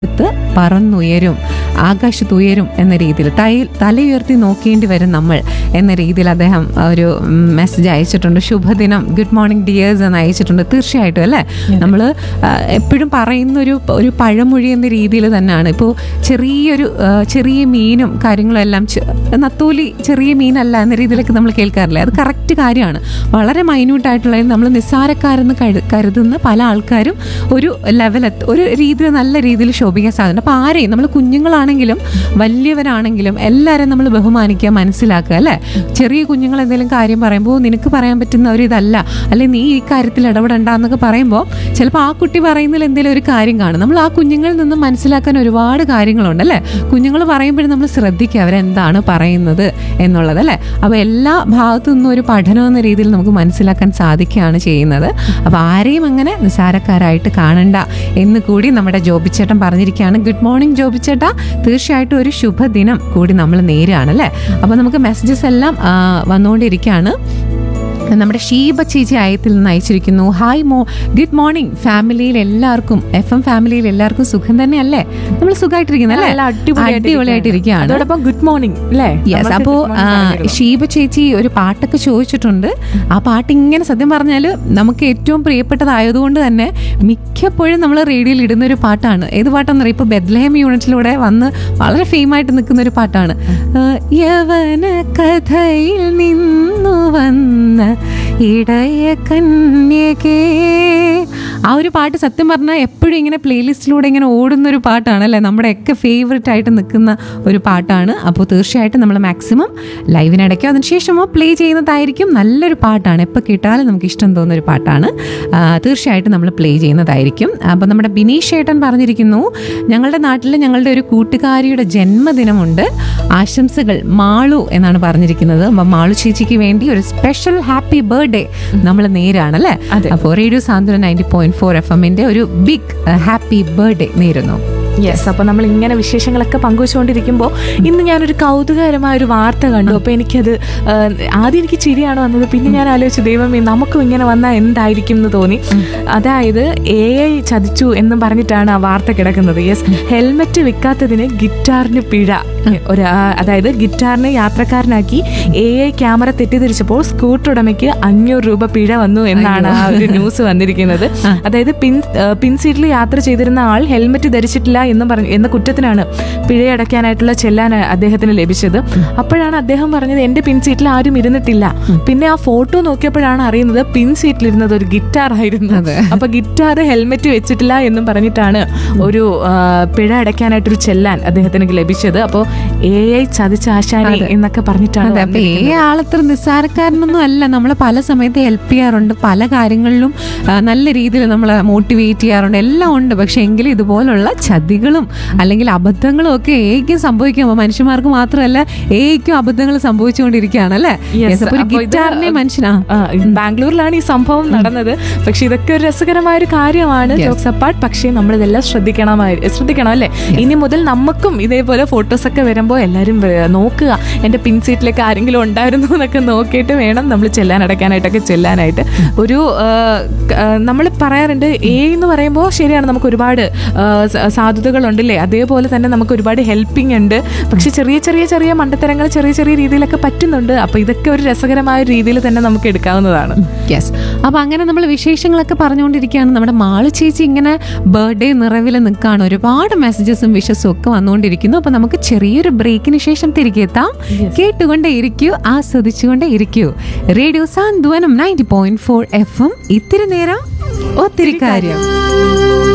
ത്ത് പറന്നുയരും ആകാശത്തുയരും എന്ന രീതിയിൽ തല തലയുയർത്തി നോക്കേണ്ടി വരും നമ്മൾ എന്ന രീതിയിൽ അദ്ദേഹം ഒരു മെസ്സേജ് അയച്ചിട്ടുണ്ട് ശുഭദിനം ഗുഡ് മോർണിംഗ് ഡിയേഴ്സ് എന്ന് അയച്ചിട്ടുണ്ട് തീർച്ചയായിട്ടും അല്ലേ നമ്മൾ എപ്പോഴും പറയുന്ന ഒരു ഒരു പഴമൊഴി എന്ന രീതിയിൽ തന്നെയാണ് ഇപ്പോൾ ചെറിയൊരു ആ, ചെറിയ മീനും കാര്യങ്ങളും എല്ലാം ചെ- നത്തോലി ചെറിയ മീനല്ല എന്ന രീതിയിലൊക്കെ നമ്മൾ കേൾക്കാറില്ലേ അത് കറക്റ്റ് കാര്യമാണ് വളരെ മൈന്യൂട്ടായിട്ടുള്ള നമ്മൾ നിസ്സാരക്കാരെന്ന് കരു- കരുതുന്ന പല ആൾക്കാരും ഒരു ലെവൽ ഒരു രീതിയിൽ നല്ല രീതിയിൽ ശോഭിക്കാൻ സാധ്യത അപ്പോൾ ആരെയും നമ്മൾ കുഞ്ഞുങ്ങളാണെങ്കിലും വലിയവരാണെങ്കിലും എല്ലാവരും നമ്മൾ ബഹുമാനിക്കുക മനസ്സിലാക്കുക അല്ലേ ചെറിയ കുഞ്ഞുങ്ങൾ എന്തെങ്കിലും കാര്യം പറയുമ്പോൾ നിനക്ക് പറയാൻ പറ്റുന്ന ഒരു ഇതല്ല അല്ലെങ്കിൽ നീ ഈ കാര്യത്തിൽ ഇടപെടണ്ട എന്നൊക്കെ പറയുമ്പോൾ ചിലപ്പോൾ ആ കുട്ടി പറയുന്നതിൽ എന്തെങ്കിലും ഒരു കാര്യം കാണും നമ്മൾ ആ കുഞ്ഞുങ്ങളിൽ നിന്ന് മനസ്സിലാക്കാൻ ഒരുപാട് കാര്യങ്ങളുണ്ട് അല്ലേ കുഞ്ഞുങ്ങൾ പറയുമ്പോഴും നമ്മൾ ശ്രദ്ധിക്കുക അവരെന്താണ് പറയുന്നത് എന്നുള്ളത് അല്ലേ അപ്പോൾ എല്ലാ ഭാഗത്തു നിന്നും ഒരു പഠനം എന്ന രീതിയിൽ നമുക്ക് മനസ്സിലാക്കാൻ സാധിക്കുകയാണ് ചെയ്യുന്നത് അപ്പോൾ ആരെയും അങ്ങനെ നിസ്സാരക്കാരായിട്ട് കാണണ്ട എന്ന് കൂടി നമ്മുടെ ജോബിച്ചേട്ടൻ പറഞ്ഞിരിക്കുകയാണ് ഗുഡ് മോർണിംഗ് ജോബിച്ചേട്ടാ തീർച്ചയായിട്ടും ഒരു ശുഭദിനം കൂടി നമ്മൾ നേരാണ് അല്ലേ അപ്പോൾ നമുക്ക് മെസ്സേജസ് എല്ലാം ആ, വന്നുകൊണ്ടിരിക്കുകയാണ് നമ്മുടെ ഷീബ ചേച്ചി അയത്തിൽ നിന്ന് അയച്ചിരിക്കുന്നു ഹായ് മോ ഗുഡ് മോർണിംഗ് ഫാമിലിയിൽ എല്ലാവർക്കും എഫ് എം ഫാമിലിയിൽ എല്ലാവർക്കും സുഖം തന്നെയല്ലേ നമ്മൾ സുഖമായിട്ടിരിക്കുന്നു അല്ലേ നല്ല അടിപൊളിയായിട്ട് അടിപൊളിയായിട്ടിരിക്കുകയാണ് അതോടൊപ്പം ഗുഡ് മോർണിംഗ് അല്ലേ യെസ് നമ്മൾക്ക് അപ്പോൾ good morning പറഞ്ഞിരുന്നു. ഷീബ ചേച്ചി ഒരു പാട്ടൊക്കെ ചോദിച്ചിട്ടുണ്ട് ആ പാട്ട് ഇങ്ങനെ സത്യം പറഞ്ഞാൽ നമുക്ക് ഏറ്റവും പ്രിയപ്പെട്ടതായതുകൊണ്ട് തന്നെ മിക്കപ്പോഴും നമ്മൾ റേഡിയോയിൽ ഇടുന്ന ഒരു പാട്ടാണ് ഏത് പാട്ടാണെന്ന് അറിയാം ഇപ്പോൾ ബെദ്ലഹം യൂണിറ്റിലൂടെ വന്ന് വളരെ ഫെയിമായിട്ട് നിൽക്കുന്ന ഒരു പാട്ടാണ് ആ, യവന കഥയിൽ നിന്നു വന്ന ഇടയ കന്യകേ ആ ഒരു പാട്ട് സത്യം പറഞ്ഞാൽ എപ്പോഴും ഇങ്ങനെ പ്ലേലിസ്റ്റിലൂടെ ഇങ്ങനെ ഓടുന്ന ഒരു പാട്ടാണ് അല്ലേ നമ്മുടെയൊക്കെ ഫേവററ്റ് ആയിട്ട് നിൽക്കുന്ന ഒരു പാട്ടാണ് അപ്പോൾ തീർച്ചയായിട്ടും നമ്മൾ മാക്സിമം ലൈവിനിടയ്ക്കോ അതിനുശേഷമോ പ്ലേ ചെയ്യുന്നതായിരിക്കും നല്ലൊരു പാട്ടാണ് എപ്പോൾ കേട്ടാലും നമുക്ക് ഇഷ്ടം തോന്നുന്ന ഒരു പാട്ടാണ് ആ, തീർച്ചയായിട്ടും നമ്മൾ പ്ലേ ചെയ്യുന്നതായിരിക്കും അപ്പോൾ നമ്മുടെ ബിനീഷ് ഏട്ടൻ പറഞ്ഞിരിക്കുന്നു ഞങ്ങളുടെ നാട്ടിൽ ഞങ്ങളുടെ ഒരു കൂട്ടുകാരിയുടെ ജന്മദിനമുണ്ട് ആശംസകൾ മാളു എന്നാണ് പറഞ്ഞിരിക്കുന്നത് അപ്പം മാളു ചേച്ചിക്ക് വേണ്ടി ഒരു സ്പെഷ്യൽ ഹാപ്പി ബർത്ത്ഡേ നമ്മൾ നേരാണ് അല്ലേ അതെ. അപ്പോൾ റേഡിയോ സാന്ത്വന നയൻറ്റി പോയിന്റ് ഫോർ എഫ് എമ്മിന്റെ ഒരു ബിഗ് ഹാപ്പി ബർത്ത്ഡേ നേരുന്നു യെസ് അപ്പൊ നമ്മൾ ഇങ്ങനെ വിശേഷങ്ങളൊക്കെ പങ്കുവച്ചുകൊണ്ടിരിക്കുമ്പോൾ ഇന്ന് ഞാനൊരു കൗതുകകരമായ ഒരു വാർത്ത കണ്ടു അപ്പൊ എനിക്കത് ആ, ആദ്യം എനിക്ക് ചിരിയാണ് വന്നത് പിന്നെ ഞാൻ ആലോചിച്ചു ദൈവമേ നമുക്കും ഇങ്ങനെ വന്നാൽ എന്തായിരിക്കും എന്ന് തോന്നി അതായത് എ ഐ ചതിച്ചു എന്ന് പറഞ്ഞിട്ടാണ് ആ വാർത്ത കിടക്കുന്നത് യെസ് ഹെൽമെറ്റ് വിൽക്കാത്തതിന് ഗിറ്റാറിന് പിഴ ഒരു ആ, അതായത് ഗിറ്റാറിനെ യാത്രക്കാരനാക്കി എ ഐ ക്യാമറ തെറ്റിദ്ധരിച്ചപ്പോൾ സ്കൂട്ടർ ഉടമയ്ക്ക് അഞ്ഞൂറ് രൂപ പിഴ വന്നു എന്നാണ് ആ ഒരു ന്യൂസ് വന്നിരിക്കുന്നത് അതായത് പിൻ ആ, പിൻ സീറ്റിൽ യാത്ര ചെയ്തിരുന്ന ആൾ ഹെൽമെറ്റ് ധരിച്ചിട്ടില്ല എന്ന് പറഞ്ഞു എന്ന കുറ്റത്തിനാണ് പിഴയടയ്ക്കാനായിട്ടുള്ള ചെല്ലാൻ അദ്ദേഹത്തിന് ലഭിച്ചത് അപ്പോഴാണ് അദ്ദേഹം പറഞ്ഞത് എന്റെ പിൻ സീറ്റിൽ ആരും ഇരുന്നിട്ടില്ല പിന്നെ ആ ഫോട്ടോ നോക്കിയപ്പോഴാണ് അറിയുന്നത് പിൻ സീറ്റിൽ ഇരുന്നത് ഒരു ഗിറ്റാർ ആയിരുന്നു അതെ. അപ്പൊ ഗിറ്റാർ ഹെൽമെറ്റ് വെച്ചിട്ടില്ല എന്നും പറഞ്ഞിട്ടാണ് ഒരു ആ, പിഴ അടയ്ക്കാനായിട്ടൊരു ചെല്ലാൻ അദ്ദേഹത്തിന് ലഭിച്ചത് അപ്പോൾ എ ഐ ചതിച്ച ആശാനി എന്നൊക്കെ പറഞ്ഞിട്ടാണ് അതെ അപ്പൊ ഏ ആളത്ര നിസ്സാരക്കാരനൊന്നും അല്ല നമ്മളെ പല സമയത്ത് ഹെൽപ്പ് ചെയ്യാറുണ്ട് പല കാര്യങ്ങളിലും ആ, നല്ല രീതിയിൽ നമ്മളെ മോട്ടിവേറ്റ് ചെയ്യാറുണ്ട് എല്ലാം ഉണ്ട് പക്ഷെ എങ്കിലും ഇതുപോലുള്ള ചതികളും അല്ലെങ്കിൽ അബദ്ധങ്ങളും ഒക്കെ ഏക്കും സംഭവിക്കുമ്പോൾ മനുഷ്യന്മാർക്ക് മാത്രമല്ല ഏക്കും അബദ്ധങ്ങൾ സംഭവിച്ചുകൊണ്ടിരിക്കുകയാണ് അല്ലേ Yes, Yes, അപ്പൊ ഒരു അപ്പൊ ഇത് ഗിറ്റാറിനെ മനുഷ്യനാ ആ, ബാംഗ്ലൂരിലാണ് ഈ സംഭവം നടന്നത് പക്ഷെ ഇതൊക്കെ ഒരു രസകരമായ ഒരു കാര്യമാണ് Yes. ജോക്സ് അപ്പാർട്ട് പക്ഷേ നമ്മൾ ഇതെല്ലാം ശ്രദ്ധിക്കണമായി ശ്രദ്ധിക്കണം അല്ലേ ഇനി മുതൽ നമുക്കും ഇതേപോലെ ഫോട്ടോസ് ഒക്കെ വരുമ്പോൾ എല്ലാവരും വേ- നോക്കുക എൻ്റെ പിൻ സീറ്റിലേക്ക് ആരെങ്കിലും ഉണ്ടായിരുന്നു എന്നൊക്കെ നോക്കിയിട്ട് വേണം നമ്മൾ ചെല്ലാൻ അടയ്ക്കാനായിട്ടൊക്കെ ചെല്ലാനായിട്ട് ഒരു നമ്മൾ പറയാറുണ്ട് എ എന്ന് പറയുമ്പോൾ ശരിയാണ് നമുക്ക് ഒരുപാട് ആ, സ- സാധ്യതകളുണ്ടല്ലേ അതേപോലെ തന്നെ നമുക്ക് ഒരുപാട് ഹെൽപ്പിംഗ് ഉണ്ട് പക്ഷെ ചെറിയ ചെറിയ ചെറിയ മണ്ടത്തരങ്ങൾ ചെറിയ ചെറിയ രീതിയിലൊക്കെ പറ്റുന്നുണ്ട് അപ്പൊ ഇതൊക്കെ ഒരു രസകരമായ ഒരു രീതിയിൽ തന്നെ നമുക്ക് എടുക്കാവുന്നതാണ് യെസ് അപ്പൊ അങ്ങനെ നമ്മൾ വിശേഷങ്ങളൊക്കെ പറഞ്ഞുകൊണ്ടിരിക്കുകയാണ് നമ്മുടെ മാളു ചേച്ചി ഇങ്ങനെ ബർത്ത്ഡേ നിറവിൽ നിൽക്കുകയാണ് ഒരുപാട് മെസ്സേജസും വിഷസും ഒക്കെ വന്നുകൊണ്ടിരിക്കുന്നു അപ്പൊ നമുക്ക് ചെറിയൊരു ബ്രേക്കിന് ശേഷം തിരികെ എത്താം കേട്ടുകൊണ്ടേ ഇരിക്കൂ ആസ്വദിച്ചുകൊണ്ടേ ഇരിക്കൂ radio Santhwanam ninety point four F M ഇത്തിരി നേരം ഒത്തിരി കാര്യം